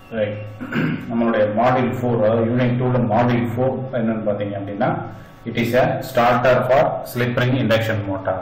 right நம்மளுடைய module four அதாவது unit டூல மாடியூல் ஃபோர் என்னன்னு பார்த்தீங்க அப்படின்னா it is a starter for slip ring induction motor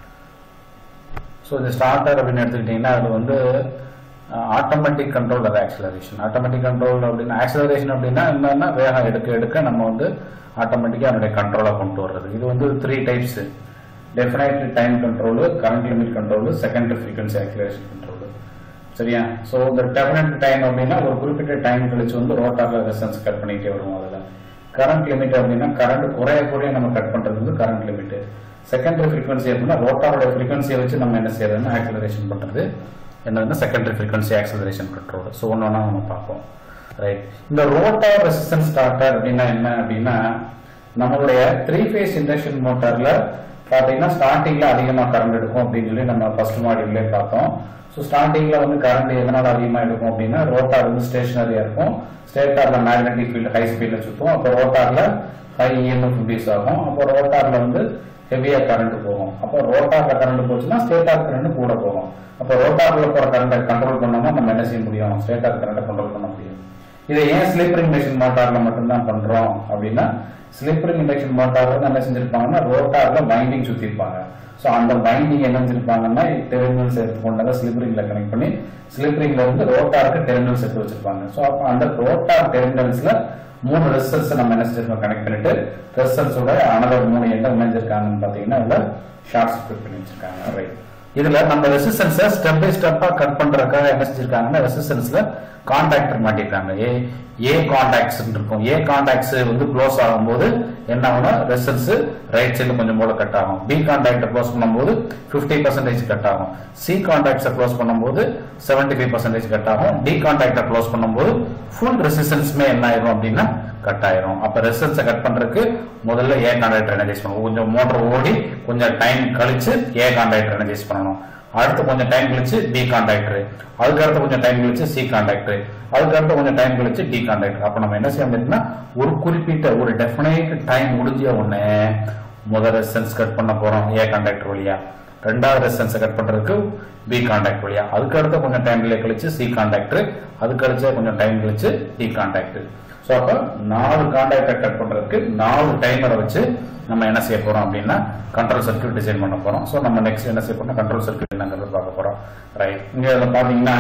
so இந்த ஸ்டார்டர் அப்படின்னு எடுத்துக்கிட்டிங்கன்னா அது வந்து ஆட்டோமேட்டிக் கண்ட்ரோல் அது ஆக்சலரேஷன் ஆட்டோமேட்டிக் கண்ட்ரோல் அப்படின்னா ஆக்சலரேஷன் அப்படின்னா என்னன்னா வேகம் எடுக்க எடுக்க நம்ம வந்து ஆட்டோமேட்டிக்காக அதனுடைய கண்ட்ரோலை கொண்டு வர்றது இது வந்து three types definite time control current limit control second frequency acceleration control சரியா ஸோ இந்த டெஃபினட் டைம் அப்படின்னா ஒரு குறிப்பிட்ட டைம் கழிச்சு வந்து ரோட்டார்ல ரெசன்ஸ் கட் பண்ணிட்டே வருவோம் அதில் கரண்ட் லிமிட் அப்படின்னா கரண்ட் குறைய குறைய நம்ம கட் பண்றது வந்து கரண்ட் லிமிட் செகண்டரி ஃப்ரீக்வன்சி அப்படின்னா ரோட்டாரோட ஃப்ரீக்வன்சியை வச்சு நம்ம என்ன செய்யறதுன்னா ஆக்சலரேஷன் பண்றது என்னதுன்னா secondary frequency acceleration control so ஒன்று ஒன்றா நம்ம பார்ப்போம் ரைட் இந்த ரோட்டார் ரெசிஸ்டன்ஸ் ஸ்டார்டர் அப்படின்னா என்ன அப்படின்னா நம்மளுடைய த்ரீ ஃபேஸ் இண்டக்ஷன் மோட்டார்ல பார்த்தீங்கன்னா ஸ்டார்டிங்ல அதிகமாக கரண்ட் எடுக்கும் அப்படின்னு சொல்லி நம்ம ஃபர்ஸ்ட் மாடியூல்லே பார்த்தோம் ஸோ ஸ்டார்டிங்ல வந்து கரண்ட் எதனால அதிகமாக எடுக்கும் அப்படின்னா ரோட்டார் வந்து ஸ்டேஷனரியா இருக்கும் ஸ்டேட்டார்ல மேக்னெட்டிக் ஃபீல்டு ஹை ஸ்பீட்ல சுத்தும் அப்போ ரோட்டார்ல ஹை இஎம்எஃப் இன்க்ரீஸ் ஆகும் அப்போ ரோட்டார்ல வந்து ஹெவியா கரண்ட் போகும் அப்போ ரோட்டார்ல கரண்ட் போச்சுன்னா ஸ்டேட்டார் கரண்ட் கூட போகும் அப்போ ரோட்டார்ல போற கரண்ட்டை கண்ட்ரோல் பண்ணோம்னா நம்ம என்ன செய்ய முடியும் ஸ்டேட்டார் கரண்ட்டை கண்ட்ரோல் பண்ண முடியும் இதை ஏன் ஸ்லிப்பரிங் மிஷின் மோட்டார்ல மட்டும்தான் பண்றோம் அப்படின்னா ஸ்லிப்பரிங் இண்டக்ஷன் மோட்டார்ல என்ன செஞ்சிருப்பாங்கன்னா ரோட்டார்ல வைண்டிங் சுத்திருப்பாங்க ஸோ அந்த வைண்டிங் என்ன செஞ்சிருப்பாங்கன்னா டெர்மினல்ஸ் எடுத்து கொண்டாங்க ஸ்லிப்பரிங்ல கனெக்ட் பண்ணி ஸ்லிப்பரிங்ல வந்து ரோட்டாருக்கு டெர்மினல்ஸ் எடுத்து வச்சிருப்பாங்க ஸோ அப்போ அந்த ரோட்டார் டெர்மினல்ஸ்ல மூணு ரெசிஸ்டன்ஸ் நம்ம என்ன செஞ்சிருக்கோம் கனெக்ட் பண்ணிட்டு ரெசிஸ்டன்ஸோட அனதர் மூணு என்ன இணைஞ்சிருக்காங்கன்னு பாத்தீங்கன்னா இதுல ஷார்ட் சர்க்யூட் பண்ணி வச்சிருக்காங்க ரைட் இதுல நம்ம ரெசிஸ்டன்ஸை ஸ்டெப் பை ஸ்டெப்பா கட் பண்றதுக்காக என்ன செஞ்சிருக்காங்கன்னா ரெசிஸ்டன்ஸ்ல கான்டாக்டர் மாட்டிருக்காங்க ஏ ஏ கான்டாக்ட்ஸ் இருக்கும் ஏ கான்டாக்ட்ஸ் வந்து க்ளோஸ் ஆகும்போது என்ன ஆகும்னா ரெசிஸ்டன்ஸ் ரைட் சைடு கொஞ்சம் போல கட் ஆகும் பி கான்டாக்டை க்ளோஸ் பண்ணும்போது பிப்டி பர்சன்டேஜ் கட் ஆகும் சி கான்டாக்ட்ஸை க்ளோஸ் பண்ணும்போது செவன்டி ஃபைவ் பர்சன்டேஜ் கட் ஆகும் டி கான்டாக்டை க்ளோஸ் பண்ணும்போது ஃபுல் ரெசிஸ்டன்ஸுமே என்ன ஆயிரும் அப்படின்னா கட் ஆயிரும் அப்ப ரெசிஸ்டன்ஸை கட் பண்றதுக்கு முதல்ல ஏ கான்டாக்டர் எனர்ஜைஸ் பண்ணணும் கொஞ்சம் மோட்டர் ஓடி கொஞ்சம் டைம் கழிச்சு ஏ கான்டாக்டர் எனர்ஜைஸ் பண்ணணும் அடுத்து கொஞ்சம் டைம் கழிச்சு பி கான்டாக்டர் அதுக்கு அடுத்து கொஞ்சம் டைம் கழிச்சு சி கான்டாக்டர் அதுக்கு அடுத்து கொஞ்சம் டைம் கழிச்சு டி கான்டாக்டர் அப்ப நம்ம என்ன செய்ய முடியும்னா ஒரு குறிப்பிட்ட ஒரு டெஃபினைட் டைம் முடிஞ்ச உடனே முதல் ரெசிஸ்டன்ஸ் கட் பண்ண போறோம் ஏ கான்டாக்டர் வழியா ரெண்டாவது ரெசிஸ்டன்ஸை கட் பண்றதுக்கு பி கான்டாக்ட் வழியா அதுக்கு அடுத்து கொஞ்சம் டைம் கழிச்சு சி கான்டாக்டர் அதுக்கு அடுத்து கொஞ்சம் டைம் கழிச்சு டி கான்டாக்டர் ஸோ அப்போ நாலு கான்டாக்டை கட் பண்றதுக்கு நாலு டைமரை வச்சு நம்ம என்ன செய்ய போறோம் அப்படின்னா கண்ட்ரோல் சர்க்கியூட் டிசைன் பண்ண போறோம் ஸோ நம்ம நெக்ஸ்ட் என்ன செய்ய போறோம் கண்ட்ரோல் சர்க்கியூட் என்னங்கிறது பார்க்க போறோம் ரைட் இங்க இதில் பாத்தீங்கன்னா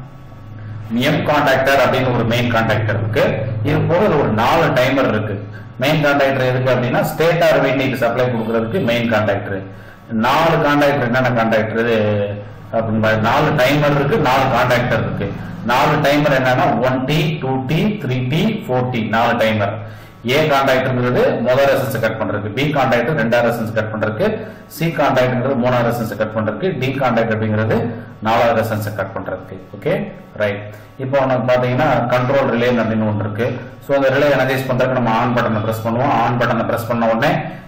எம் கான்டாக்டர் அப்படின்னு ஒரு மெயின் கான்டாக்டர் இருக்கு இது போக இதுல ஒரு நாலு டைமர் இருக்கு மெயின் கான்டாக்டர் எதுக்கு அப்படின்னா ஸ்டேட்டார் வைண்டிங்க்கு சப்ளை கொடுக்கறதுக்கு மெயின் கான்டாக்டர் நாலு கான்டாக்டர் என்னென்ன கான்டாக்டர் அப்படின்னு நாலு டைமர் இருக்கு நாலு கான்டாக்டர் இருக்கு நாலு டைமர் என்னன்னா one T two T three T four T நாலு டைமர் ஏ கான்டாக்டர்ங்கிறது முதல் ரெசன்ஸ் கட் பண்றதுக்கு பி கான்டாக்டர் ரெண்டாவது ரெசன்ஸ் கட் பண்றதுக்கு சி கான்டாக்டர்ங்கிறது மூணாவது ரெசன்ஸ் கட் பண்றதுக்கு டி கான்டாக்ட் அப்படிங்கிறது நாலாவது ரெசன்ஸ் கட் பண்றதுக்கு ஓகே ரைட் இப்போ உனக்கு பாத்தீங்கன்னா கண்ட்ரோல் ரிலே அப்படின்னு ஒன்று இருக்கு ஸோ அந்த ரிலே எனர்ஜைஸ் பண்றதுக்கு நம்ம ஆன் பட்டனை பிரஸ் பண்ணுவோம் ஆன் பட்டனை பிரஸ் பண்ண உடனே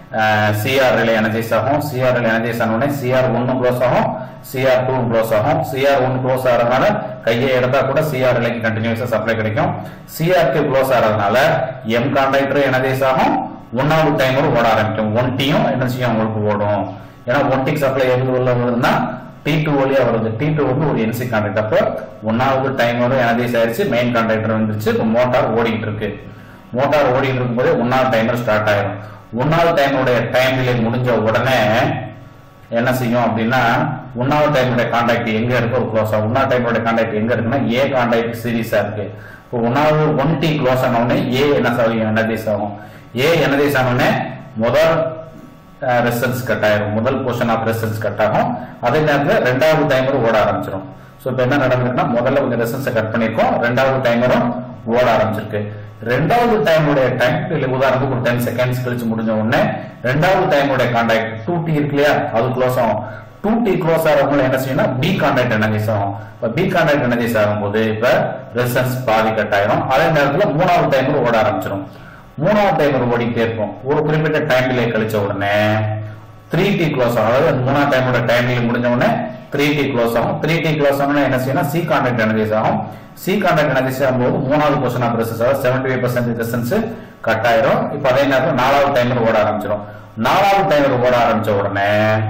சிஆர் ரிலே எனர்ஜைஸ் ஆகும் சிஆர் ரிலே எனர்ஜைஸ் ஆன உடனே சிஆர் ஒன்னு க்ளோஸ் ஆகும் சிஆர் டூ க்ளோஸ் ஆகும் சிஆர் ஒன் க்ளோஸ் ஆகிறதுனால கையை எடுத்தா கூட சிஆர் ரிலேக்கு கண்டினியூஸா சப்ளை கிடைக்கும் சிஆர் டூ க்ளோஸ் ஆகிறதுனால எம் கான்டாக்டர் எனர்ஜைஸ் ஆகும் ஒன்னாவது டைமரும் ஓட ஆரம்பிக்கும் ஒன் டீயும் என்ன செய்யும் உங்களுக்கு ஓடும் ஏன்னா ஒன் டிக் சப்ளை எது உள்ள வருதுன்னா டி டூ வழியா வருது டி டூ வந்து ஒரு என்சி கான்டாக்ட் அப்போ ஒன்னாவது டைமரும் எனர்ஜைஸ் ஆயிடுச்சு மெயின் கான்டாக்டர் வந்துருச்சு இப்போ மோட்டார் ஓடிட்டு இருக்கு மோட்டார் ஓடிட்டு இருக்கும்போது ஒன்னாவது டைமர் ஸ்டார்ட் ஆயிரும் ஒன்னாவது டைமோடைய டைம் டிலே முடிஞ்ச உடனே என்ன செய்யும் அப்படின்னா ஒன்னாவது டைமோட கான்டாக்ட் எங்க இருக்கு ஒரு க்ளோஸ் ஆகும் ஒன்னாவது டைமோட கான்டாக்ட் எங்க இருக்குன்னா ஏ கான்டாக்ட் சீரீஸா இருக்கு இப்போ ஒன்னாவது ஒன் டி க்ளோஸ் ஆன உடனே ஏ என்ன ஆகும் எனர்ஜைஸ் ஆகும் ஏ எனர்ஜைஸ் ஆன உடனே முதல் ரெசன்ஸ் கட் ஆயிரும் முதல் போர்ஷன் ஆஃப் ரெசன்ஸ் கட் ஆகும் அதே நேரத்தில் ரெண்டாவது டைமரும் ஓட ஆரம்பிச்சிடும் ஸோ இப்போ என்ன நடந்திருக்குன்னா முதல்ல கொஞ்சம் ரெசன்ஸை கட் பண்ணிருக்கோம் ரெண்டாவது டைமரும் ஓட ஆரம்பிச்சிருக்கு ரெண்டாவது டைமுடைய டைம் இல்லை உதாரணத்துக்கு ஒரு டென் செகண்ட்ஸ் கழிச்சு முடிஞ்ச உடனே ரெண்டாவது டைமுடைய கான்டாக்ட் டூ டி இருக்கு இல்லையா அது க்ளோஸ் ஆகும் டூ டி க்ளோஸ் ஆகிறவங்க என்ன செய்யணும் பி கான்டாக்ட் எனர்ஜைஸ் ஆகும் இப்போ பி கான்டாக்ட் எனர்ஜைஸ் ஆகும்போது இப்போ ரெசன்ஸ் பாதி கட் ஆயிரும் அதே நேரத்தில் மூணாவது டைமர் ஓட ஆரம்பிச்சிடும் மூணாவது டைமர் ஓடிட்டே இருக்கும் ஒரு குறிப்பிட்ட டைம் டிலே கழிச்ச உடனே த்ரீ டி க்ளோஸ் ஆகும் அதாவது மூணாவது டைமோட டைம் டிலே முடிஞ்ச உடனே த்ரீ டி க்ளோஸ் ஆகும் த்ரீ டி க்ளோஸ் ஆகணும்னா என்ன செய்யணும் சி கான்டாக்ட் எனர்ஜைஸ் ஆகும் சி கான்டாக்ட் எனர்ஜைஸ் ஆகும்போது மூணாவது போர்ஷன் ஆஃப் ரெசன்ஸ் அதாவது seventy five percent resistance cut ஆயிரும் இப்போ அதே நேரத்தில் நாலாவது டைமர் ஓட ஆரம்பிச்சிடும் நாலாவது டைமர் ஓட ஆரம்பிச்ச உடனே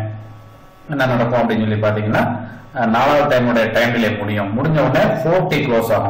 என்ன நடக்கும் அப்படின்னு சொல்லி பாத்தீங்கன்னா அஹ், நாலாவது டைமோட டைம் டிலே முடியும் முடிஞ்ச உடனே ஃபோர் டி க்ளோஸ் ஆகும்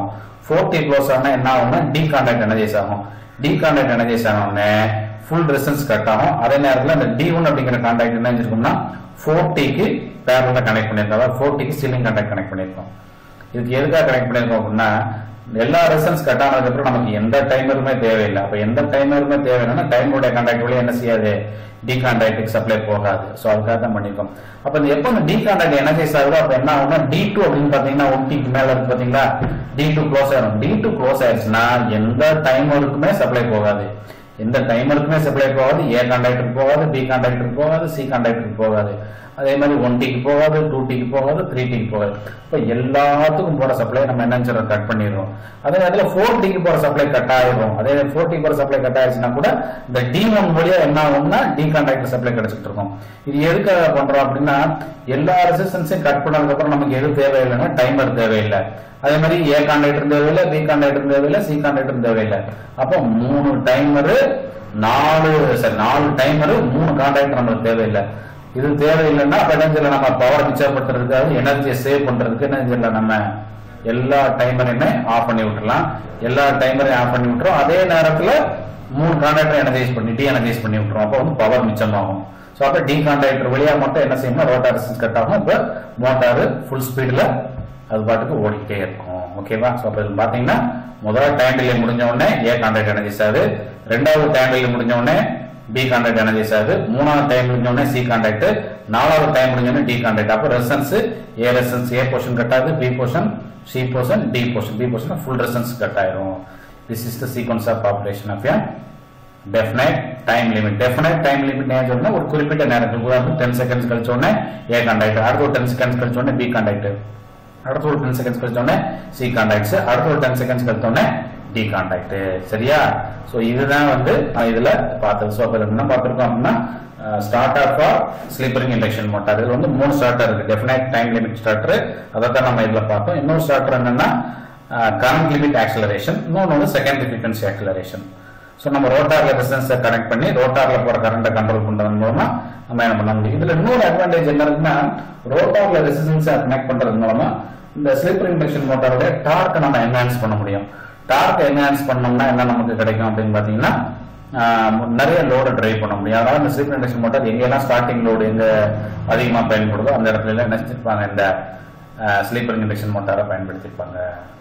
ஃபோர் டி க்ளோஸ் ஆனா என்ன ஆகும்னா டி கான்டாக்ட் எனர்ஜைஸ் ஆகும் டி கான்டாக்ட் எனர்ஜைஸ் ஆனோடனே ஃபுல் ரெசன்ஸ் கட் ஆகும் அதே நேரத்தில் அந்த டி ஒன் அப்படிங்கிற கான்டாக்ட் என்ன செஞ்சிருக்கோம்னா ஃபோர் டிக்கு பேரல கனெக்ட் பண்ணியிருக்கோம் அதாவது ஃபோர் டிக்கு சீலிங் கான்டாக்ட் கனெக்ட் பண்ணியிருக்கோம் இதுக்கு எதுக்காக கனெக்ட் பண்ணியிருக்கோம் அப்படின்னா எல்லா ரெசன்ஸ் கட் ஆனதுக்கு அப்புறம் நமக்கு எந்த டைமருமே தேவையில்லை அப்ப எந்த டைமருமே தேவையில்லைன்னா டைமருடைய கான்டாக்ட் வழியா என்ன செய்யாது டி கான்டாக்டுக்கு சப்ளை போகாது ஸோ அதுக்காக தான் பண்ணியிருக்கோம் அப்ப இந்த எப்போ இந்த டி கான்டாக்ட் எனர்ஜைஸ் ஆகுதோ அப்ப என்ன ஆகும்னா டி டூ அப்படின்னு பாத்தீங்கன்னா ஒன் டிக்கு மேல இருக்கு பாத்தீங்களா டி டூ க்ளோஸ் ஆயிரும் டி டூ க்ளோஸ் ஆயிடுச்சுன்னா எந்த டைமருக்குமே சப்ளை போகாது எந்த டைமருக்குமே சப்ளை போகாது ஏ கான்டாக்டருக்கு போகாது பி கான்டாக்டருக்கு போகாது சி கான்டாக்டருக்கு போகாது அதே மாதிரி ஒன் டிக்கு போகாது டூ டிக்கு போகாது த்ரீ டிக்கு போகாது இப்போ எல்லாத்துக்கும் போற சப்ளை நம்ம என்ன கட் பண்ணிடுறோம் அதே நேரத்தில் ஃபோர் டிக்கு போற சப்ளை கட் ஆயிடும் அதே ஃபோர் டிக்கு போற சப்ளை கட் ஆயிடுச்சுன்னா கூட இந்த டி ஒன் வழியா என்ன ஆகும்னா டி கான்டாக்ட் சப்ளை கிடைச்சிட்டு இருக்கும் இது எதுக்காக பண்றோம் அப்படின்னா எல்லா ரெசிஸ்டன்ஸையும் கட் பண்ணதுக்கு அப்புறம் நமக்கு எது தேவையில்லைன்னா டைமர் தேவையில்லை அதே மாதிரி ஏ கான்டாக்டர் தேவையில்லை பி கான்டாக்டர் தேவையில்லை சி கான்டாக்டர் தேவையில்லை அப்போ மூணு டைமரு நாலு சரி நாலு டைமரு மூணு கான்டாக்டர் நம்மளுக்கு தேவையில்லை இது தேவையில்லைன்னா அப்ப என்ன செய்யலாம் நம்ம பவர் மிச்சப்படுத்துறதுக்காக எனர்ஜியை சேவ் பண்றதுக்கு என்ன செய்யலாம் நம்ம எல்லா டைமரையுமே ஆஃப் பண்ணி விட்டுறலாம் எல்லா டைமரையும் ஆஃப் பண்ணி விட்டுறோம் அதே நேரத்துல மூணு கான்டாக்டர் எனர்ஜைஸ் பண்ணி டி எனர்ஜைஸ் பண்ணி விட்டுறோம் அப்போ வந்து பவர் மிச்சமாகும் ஸோ அப்போ டி கான்டாக்டர் வழியா மட்டும் என்ன செய்யணும் ரோட்டார் ரெசிஸ்டன்ஸ் கட் ஆகும் இப்போ மோட்டார் ஃபுல் ஸ்பீடில் அது பாட்டுக்கு ஓடிக்கிட்டே இருக்கும் ஓகேவா ஸோ அப்போ இது பார்த்தீங்கன்னா முதல் டைம் டிலே முடிஞ்ச உடனே ஏ கான்டாக்ட் எனர்ஜைஸ் ஆகுது ரெண்டாவது டைம் டிலே முடிஞ்ச உடனே பி கான்டாக்ட் எனர்ஜைஸ் ஆகுது மூணாவது டைம் முடிஞ்ச உடனே சி கான்டாக்ட் நாலாவது டைம் முடிஞ்ச உடனே டி கான்டாக்ட் அப்போ resistance A resistance A portion cut ஆகுது B portion C portion D portion B portion full resistance cut ஆயிரும் this is the sequence of operation of a definite time limit definite time limit ஏன் சொன்னா ஒரு குறிப்பிட்ட நேரத்துக்கு உதாரணம் ten seconds கழிச்ச உடனே ஏ contact அடுத்த ஒரு டென் செகண்ட்ஸ் கழிச்ச உடனே பி கான்டாக்ட் அடுத்த ஒரு டென் செகண்ட்ஸ் கழிச்ச உடனே சி கான்டாக்ட்ஸ் அடுத்த ஒரு டென் செகண்ட்ஸ் கழிச்ச உடனே டி கான்டாக்ட் சரியா சோ இதுதான் வந்து நான் இதுல பார்த்தது ஸோ அப்போ என்ன பார்த்துருக்கோம் அப்படின்னா starter for slip ring induction motor இது வந்து மூணு ஸ்டார்டர் இருக்கு டெஃபினைட் டைம் லிமிட் ஸ்டார்டர் அதை தான் நம்ம இதுல பார்த்தோம் இன்னொரு ஸ்டார்டர் என்னன்னா கரண்ட் லிமிட் ஆக்சலரேஷன் இன்னொன்று வந்து செகண்டரி ஃப்ரீக்வன்சி ஆக்சலரேஷன் ஸோ நம்ம ரோட்டார்ல ரெசிஸ்டன்ஸை கனெக்ட் பண்ணி ரோட்டார்ல போற கரண்ட்டை கண்ட்ரோல் பண்றது மூலமா நம்ம என்ன பண்ண முடியும் இதுல இன்னொரு அட்வான்டேஜ் என்ன இருக்குன்னா ரோட்டார்ல ரெசிஸ்டன்ஸை கனெக்ட் பண்றது மூலமா இந்த ஸ்லீப்பர் இண்டக்ஷன் மோட்டாரோட டார்க்கை நம்ம என்ஹான்ஸ் பண்ண முடியும் டார்க் என்ஹான்ஸ் பண்ணோம்னா என்ன நமக்கு கிடைக்கும் அப்படின்னு பாத்தீங்கன்னா ஆஹ் நிறைய லோடு டிரைவ் பண்ண முடியும் அதாவது இந்த ஸ்லீப்பர் இண்டக்ஷன் மோட்டார் எங்கெல்லாம் ஸ்டார்டிங் லோடு எங்க அதிகமா பயன்படுதோ அந்த இடத்துல எல்லாம் என்ன செஞ்சிருப்பாங்க இந்த ஸ்லீப்பர் இண்டக்ஷன் மோட்டாரை பயன்படுத்தியிருப்பாங்க